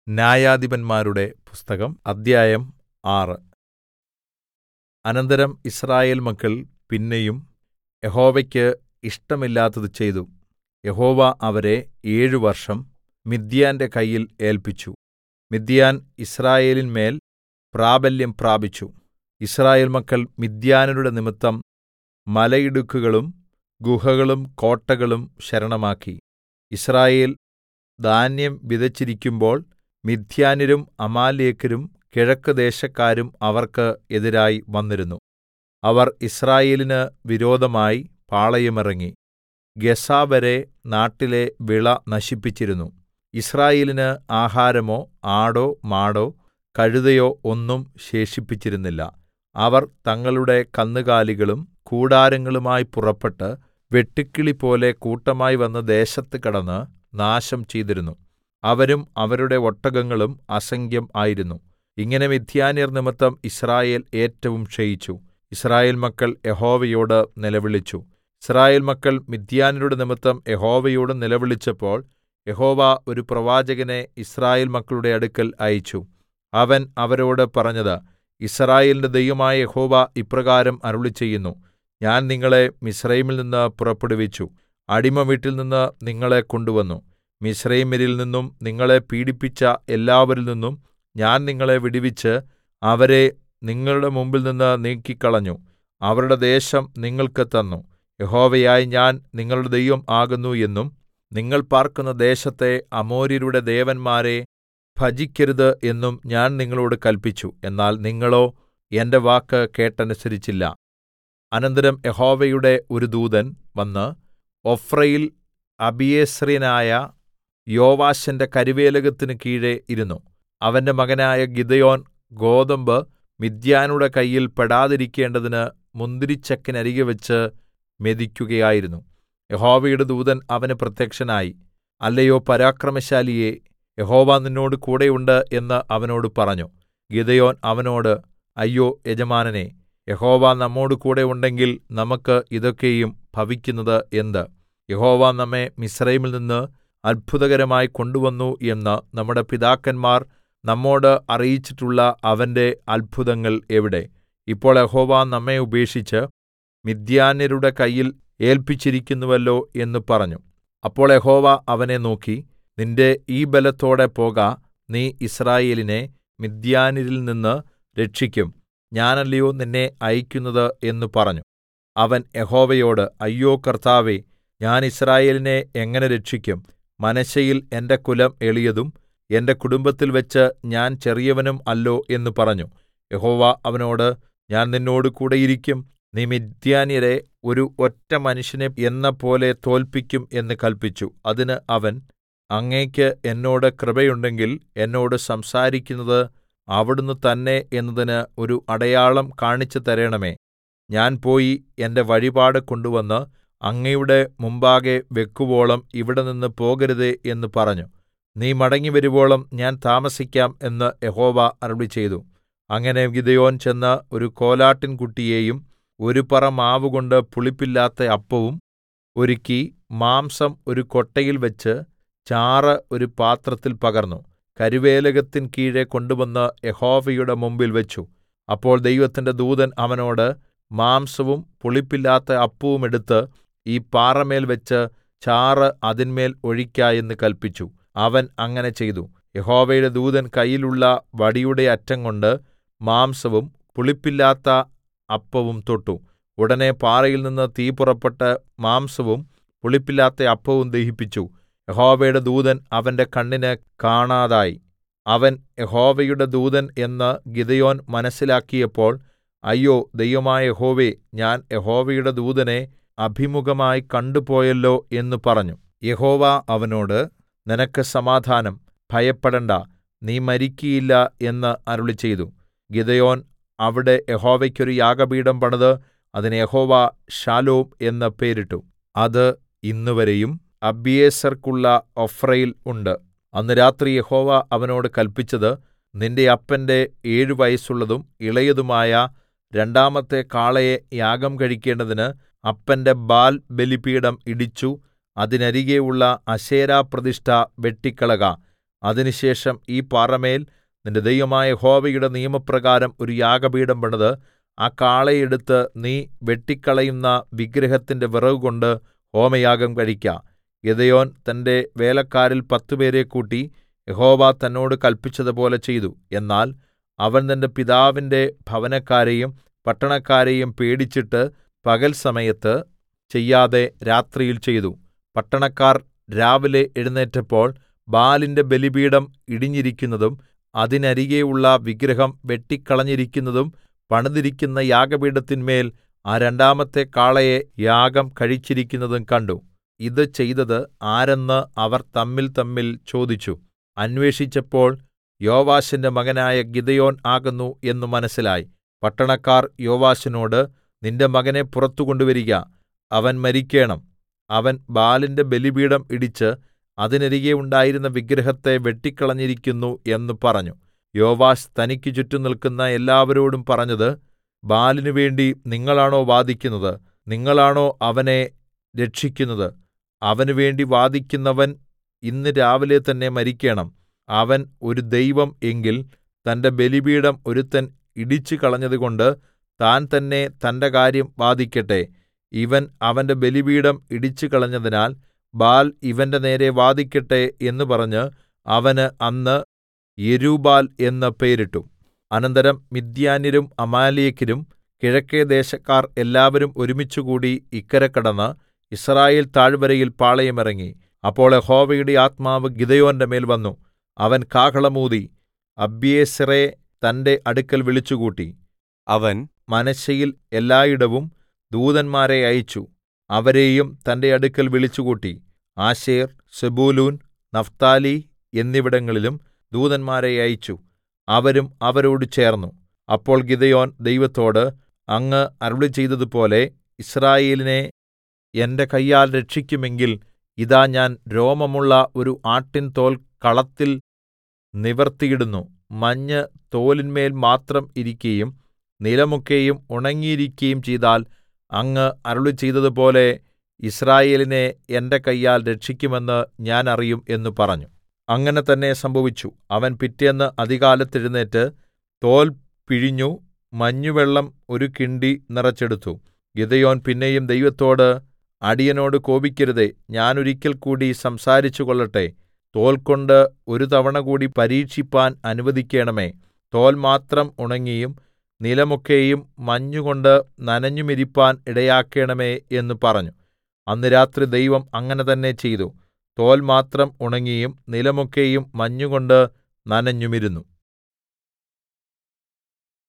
ന്യായാധിപന്മാരുടെ പുസ്തകം അദ്ധ്യായം ആറ് അനന്തരം യിസ്രായേൽ മക്കൾ പിന്നെയും യഹോവയ്ക്ക് ഇഷ്ടമില്ലാത്തത് ചെയ്തു യഹോവ അവരെ ഏഴു വർഷം മിദ്യാന്റെ കയ്യിൽ ഏല്പിച്ചു മിദ്യാൻ യിസ്രായേലിന്മേൽ പ്രാബല്യം പ്രാപിച്ചു യിസ്രായേൽ മക്കൾ മിദ്യാന്യരുടെ നിമിത്തം മലയിടുക്കുകളും ഗുഹകളും കോട്ടകളും ശരണമാക്കി യിസ്രായേൽ ധാന്യം വിതച്ചിരിക്കുമ്പോൾ മിദ്യാന്യരും അമാലേക്യരും കിഴക്കുദേശക്കാരും അവർക്ക് എതിരായി വന്നിരുന്നു അവർ യിസ്രായേലിന് വിരോധമായി പാളയമിറങ്ങി ഗസ്സാവരെ നാട്ടിലെ വിള നശിപ്പിച്ചിരുന്നു യിസ്രായേലിന് ആഹാരമോ ആടോ മാടോ കഴുതയോ ഒന്നും ശേഷിപ്പിച്ചിരുന്നില്ല അവർ തങ്ങളുടെ കന്നുകാലികളും കൂടാരങ്ങളുമായി പുറപ്പെട്ട് വെട്ടുക്കിളിപോലെ കൂട്ടമായി വന്ന് ദേശത്ത് കടന്ന് നാശം ചെയ്തിരുന്നു അവരും അവരുടെ ഒട്ടകങ്ങളും അസംഖ്യം ആയിരുന്നു ഇങ്ങനെ മിദ്യാന്യർ നിമിത്തം യിസ്രായേൽ ഏറ്റവും ക്ഷയിച്ചു യിസ്രായേൽ മക്കൾ യഹോവയോട് നിലവിളിച്ചു യിസ്രായേൽ മക്കൾ മിദ്യാന്യരുടെ നിമിത്തം യഹോവയോട് നിലവിളിച്ചപ്പോൾ യഹോവ ഒരു പ്രവാചകനെ യിസ്രായേൽ മക്കളുടെ അടുക്കൽ അയച്ചു അവൻ അവരോട് പറഞ്ഞത് യിസ്രായേലിന്റെ ദൈവമായ യഹോവ ഇപ്രകാരം അരുളിച്ചെയ്യുന്നു ഞാൻ നിങ്ങളെ മിസ്രയീമിൽ നിന്ന് പുറപ്പെടുവിച്ചു അടിമവീട്ടിൽ നിന്ന് നിങ്ങളെ കൊണ്ടുവന്നു മിസ്രയീമ്യരിൽ നിന്നും നിങ്ങളെ പീഡിപ്പിച്ച എല്ലാവരിൽ നിന്നും ഞാൻ നിങ്ങളെ വിടുവിച്ച് അവരെ നിങ്ങളുടെ മുമ്പിൽനിന്ന് നീക്കിക്കളഞ്ഞു അവരുടെ ദേശം നിങ്ങൾക്ക് തന്നു യഹോവയായ ഞാൻ നിങ്ങളുടെ ദൈവം ആകുന്നു എന്നും നിങ്ങൾ പാർക്കുന്ന ദേശത്തെ അമോര്യരുടെ ദേവന്മാരെ ഭജിക്കരുത് എന്നും ഞാൻ നിങ്ങളോട് കല്പിച്ചു എന്നാൽ നിങ്ങളോ എന്റെ വാക്ക് കേട്ടനുസരിച്ചില്ല അനന്തരം യഹോവയുടെ ഒരു ദൂതൻ വന്ന് ഒഫ്രയിൽ അബീയേസ്ര്യനായ യോവാശിന്റെ കരുവേലകത്തിന് കീഴെ ഇരുന്നു അവന്റെ മകനായ ഗിദെയോൻ ഗോതമ്പ് മിദ്യാനുടെ കയ്യിൽ പെടാതിരിക്കേണ്ടതിന് മുന്തിരിച്ചക്കിനരികെ വെച്ച് മെതിക്കുകയായിരുന്നു യഹോവയുടെ ദൂതൻ അവന് പ്രത്യക്ഷനായി അല്ലയോ പരാക്രമശാലിയേ യഹോവ നിന്നോട് കൂടെയുണ്ട് എന്ന് അവനോട് പറഞ്ഞു ഗിദെയോൻ അവനോട് അയ്യോ യജമാനനേ യഹോവ നമ്മോട് കൂടെ ഉണ്ടെങ്കിൽ നമുക്ക് ഇതൊക്കെയും ഭവിക്കുന്നത് എന്ത് യഹോവ നമ്മെ മിസ്രയീമിൽ നിന്ന് അത്ഭുതകരമായി കൊണ്ടുവന്നു എന്ന് നമ്മുടെ പിതാക്കന്മാർ നമ്മോട് അറിയിച്ചിട്ടുള്ള അവന്റെ അത്ഭുതങ്ങൾ എവിടെ ഇപ്പോൾ യഹോവ നമ്മെ ഉപേക്ഷിച്ച് മിദ്യാന്യരുടെ കയ്യിൽ ഏല്പിച്ചിരിക്കുന്നുവല്ലോ എന്ന് പറഞ്ഞു അപ്പോൾ യഹോവ അവനെ നോക്കി നിന്റെ ഈ ബലത്തോടെ പോക നീ യിസ്രായേലിനെ മിദ്യാന്യരിൽ നിന്ന് രക്ഷിക്കും ഞാനല്ലയോ നിന്നെ അയക്കുന്നത് എന്ന് പറഞ്ഞു അവൻ യഹോവയോട് അയ്യോ കർത്താവേ ഞാൻ യിസ്രായേലിനെ എങ്ങനെ രക്ഷിക്കും മനശ്ശെയിൽ എന്റെ കുലം എളിയതും എന്റെ കുടുംബത്തിൽ വെച്ച് ഞാൻ ചെറിയവനും അല്ലോ എന്ന് പറഞ്ഞു യഹോവ അവനോട് ഞാൻ നിന്നോട് കൂടെയിരിക്കും നീ മിദ്യാന്യരെ ഒരു ഒറ്റ മനുഷ്യനെ എന്നപോലെ തോൽപ്പിക്കും എന്ന് കല്പിച്ചു അതിന് അവൻ അങ്ങേക്ക് എന്നോട് കൃപയുണ്ടെങ്കിൽ എന്നോട് സംസാരിക്കുന്നത് അവിടുന്ന് തന്നെ എന്നതിന് ഒരു അടയാളം കാണിച്ചു തരേണമേ ഞാൻ പോയി എന്റെ വഴിപാട് കൊണ്ടുവന്ന് അങ്ങയുടെ മുമ്പാകെ വെക്കുവോളം ഇവിടെ നിന്ന് പോകരുതേ എന്ന് പറഞ്ഞു നീ മടങ്ങിവരുവോളം ഞാൻ താമസിക്കാം എന്ന് യഹോവ അരുളിച്ചെയ്തു അങ്ങനെ ഗിദെയോൻ ചെന്ന് ഒരു കോലാട്ടിൻകുട്ടിയെയും ഒരു പറ മാവുകൊണ്ട് പുളിപ്പില്ലാത്ത അപ്പവും ഒരുക്കി മാംസം ഒരു കൊട്ടയിൽ വെച്ച് ചാറ് ഒരു പാത്രത്തിൽ പകർന്നു കരുവേലകത്തിൻ കീഴെ കൊണ്ടുവന്ന് യഹോവയുടെ മുമ്പിൽ വെച്ചു അപ്പോൾ ദൈവത്തിന്റെ ദൂതൻ അവനോട് മാംസവും പുളിപ്പില്ലാത്ത അപ്പവും എടുത്ത് ഈ പാറമേൽ വെച്ച് ചാറ് അതിന്മേൽ ഒഴിക്ക എന്ന് കല്പിച്ചു അവൻ അങ്ങനെ ചെയ്തു യഹോവയുടെ ദൂതൻ കയ്യിലുള്ള വടിയുടെ അറ്റം കൊണ്ട് മാംസവും പുളിപ്പില്ലാത്ത അപ്പവും തൊട്ടു ഉടനെ പാറയിൽ നിന്ന് തീ പുറപ്പെട്ട് മാംസവും പുളിപ്പില്ലാത്ത അപ്പവും ദഹിപ്പിച്ചു യഹോവയുടെ ദൂതൻ അവന്റെ കണ്ണിന് കാണാതായി അവൻ യഹോവയുടെ ദൂതൻ എന്ന് ഗിദെയോൻ മനസ്സിലാക്കിയപ്പോൾ അയ്യോ ദൈവമായ യഹോവേ ഞാൻ യഹോവയുടെ ദൂതനെ അഭിമുഖമായി കണ്ടുപോയല്ലോ എന്ന് പറഞ്ഞു യഹോവ അവനോട് നിനക്ക് സമാധാനം ഭയപ്പെടണ്ട നീ മരിക്കയില്ല എന്ന് അരുളിച്ചെയ്തു ഗിദെയോൻ അവിടെ യഹോവയ്ക്കൊരു യാഗപീഠം പണിത് അതിന് യഹോവ ഷാലോം എന്ന് പേരിട്ടു അത് ഇന്നുവരെയും അബീയേസർക്കുള്ള ഒഫ്രയിൽ ഉണ്ട് അന്ന് രാത്രി യഹോവ അവനോട് കല്പിച്ചത് നിന്റെ അപ്പന്റെ ഏഴു വയസ്സുള്ളതും ഇളയതുമായ രണ്ടാമത്തെ കാളയെ യാഗം കഴിക്കേണ്ടതിന് അപ്പന്റെ ബാൽ ബലിപീഠം ഇടിച്ചു അതിനരികെയുള്ള അശേരാപ്രതിഷ്ഠ വെട്ടിക്കളക അതിനുശേഷം ഈ പാറമേൽ നിന്റെ ദൈവമായ യഹോവയുടെ നിയമപ്രകാരം ഒരു യാഗപീഠം പണിത് ആ കാളയെ എടുത്ത് നീ വെട്ടിക്കളയുന്ന വിഗ്രഹത്തിന്റെ വിറകുകൊണ്ട് ഹോമയാഗം കഴിക്ക ഗിദെയോൻ തന്റെ വേലക്കാരിൽ പത്തുപേരെ കൂട്ടി യഹോവ തന്നോട് കല്പിച്ചതുപോലെ ചെയ്തു എന്നാൽ അവൻ തന്റെ പിതാവിന്റെ ഭവനക്കാരെയും പട്ടണക്കാരെയും പേടിച്ചിട്ട് പകൽ സമയത്ത് ചെയ്യാതെ രാത്രിയിൽ ചെയ്തു പട്ടണക്കാർ രാവിലെ എഴുന്നേറ്റപ്പോൾ ബാലിന്റെ ബലിപീഠം ഇടിഞ്ഞിരിക്കുന്നതും അതിനരികെയുള്ള വിഗ്രഹം വെട്ടിക്കളഞ്ഞിരിക്കുന്നതും പണിതിരിക്കുന്ന യാഗപീഠത്തിന്മേൽ ആ രണ്ടാമത്തെ കാളയെ യാഗം കഴിച്ചിരിക്കുന്നതും കണ്ടു ഇത് ചെയ്തത് ആരെന്ന് അവർ തമ്മിൽ തമ്മിൽ ചോദിച്ചു അന്വേഷിച്ചപ്പോൾ യോവാശിന്റെ മകനായ ഗിദെയോൻ ആകുന്നു എന്ന് മനസ്സിലായി പട്ടണക്കാർ യോവാശിനോട് നിന്റെ മകനെ പുറത്തു കൊണ്ടുവരിക അവൻ മരിക്കേണം അവൻ ബാലിന്റെ ബലിപീഠം ഇടിച്ച് അതിനരികെ ഉണ്ടായിരുന്ന വിഗ്രഹത്തെ വെട്ടിക്കളഞ്ഞിരിക്കുന്നു എന്ന് പറഞ്ഞു യോവാശ് തനിക്ക് ചുറ്റും നിൽക്കുന്ന എല്ലാവരോടും പറഞ്ഞത് ബാലിനു വേണ്ടി നിങ്ങളാണോ വാദിക്കുന്നത് നിങ്ങളാണോ അവനെ രക്ഷിക്കുന്നത് അവന് വേണ്ടി വാദിക്കുന്നവൻ ഇന്ന് രാവിലെ തന്നെ മരിക്കേണം അവൻ ഒരു ദൈവം എങ്കിൽ തന്റെ ബലിപീഠം ഒരുത്തൻ ഇടിച്ചു കളഞ്ഞതുകൊണ്ട് താൻ തന്നെ തന്റെ കാര്യം വാദിക്കട്ടെ ഇവൻ അവന്റെ ബലിപീഠം ഇടിച്ചു കളഞ്ഞതിനാൽ ബാൽ ഇവന്റെ നേരെ വാദിക്കട്ടെ എന്ന് പറഞ്ഞ് അവന് അന്ന് യെരുബ്ബാൽ എന്ന് പേരിട്ടു അനന്തരം മിദ്യാന്യരും അമാലേക്യരും കിഴക്കെ ദേശക്കാർ എല്ലാവരും ഒരുമിച്ചുകൂടി ഇക്കരെ കടന്ന് യിസ്രായേൽ താഴ്വരയിൽ പാളയമിറങ്ങി അപ്പോൾ യഹോവയുടെ ആത്മാവ് ഗിദെയോന്റെ മേൽ വന്നു അവൻ കാഹളം ഊതി അബീയേസെരെ തന്റെ അടുക്കൽ വിളിച്ചുകൂട്ടി അവൻ മനശ്ശെയിൽ എല്ലായിടവും ദൂതന്മാരെ അയച്ചു അവരെയും തന്റെ അടുക്കൽ വിളിച്ചുകൂട്ടി ആശേർ സെബൂലൂൻ നഫ്താലി എന്നിവിടങ്ങളിലും ദൂതന്മാരെ അയച്ചു അവരും അവരോട് ചേർന്നു അപ്പോൾ ഗിദെയോൻ ദൈവത്തോട് അങ്ങ് അരുളിച്ചെയ്തതുപോലെ യിസ്രായേലിനെ എന്റെ കയ്യാൽ രക്ഷിക്കുമെങ്കിൽ ഇതാ ഞാൻ രോമമുള്ള ഒരു ആട്ടിൻ തോൽ കളത്തിൽ നിവർത്തിയിടുന്നു മഞ്ഞ് തോലിന്മേൽ മാത്രം ഇരിക്കയും നിലമൊക്കെയും ഉണങ്ങിയിരിക്കയും ചെയ്താൽ അങ്ങ് അരുളിച്ചെയ്തതുപോലെ യിസ്രായേലിനെ എന്റെ കയ്യാൽ രക്ഷിക്കുമെന്ന് ഞാൻ അറിയും എന്ന് പറഞ്ഞു അങ്ങനെ തന്നെ സംഭവിച്ചു അവൻ പിറ്റേന്ന് അതികാലത്ത് എഴുന്നേറ്റ് തോൽ പിഴിഞ്ഞു മഞ്ഞുവെള്ളം ഒരു കിണ്ടി നിറച്ചെടുത്തു ഗിദെയോൻ പിന്നെയും ദൈവത്തോട് അടിയനോട് കോപിക്കരുതേ ഞാൻ ഒരിക്കൽ കൂടി സംസാരിച്ചു കൊള്ളട്ടെ തോൽ കൊണ്ട് ഒരു തവണ കൂടി പരീക്ഷിപ്പാൻ അനുവദിക്കേണമേ തോൽ മാത്രം ഉണങ്ങിയും നിലമൊക്കെയും മഞ്ഞുകൊണ്ട് നനഞ്ഞുമിരിപ്പാൻ ഇടയാക്കേണമേ എന്ന് പറഞ്ഞു അന്ന് രാത്രി ദൈവം അങ്ങനെ തന്നെ ചെയ്തു തോൽ മാത്രം ഉണങ്ങിയും നിലമൊക്കെയും മഞ്ഞുകൊണ്ട് നനഞ്ഞുമിരുന്നു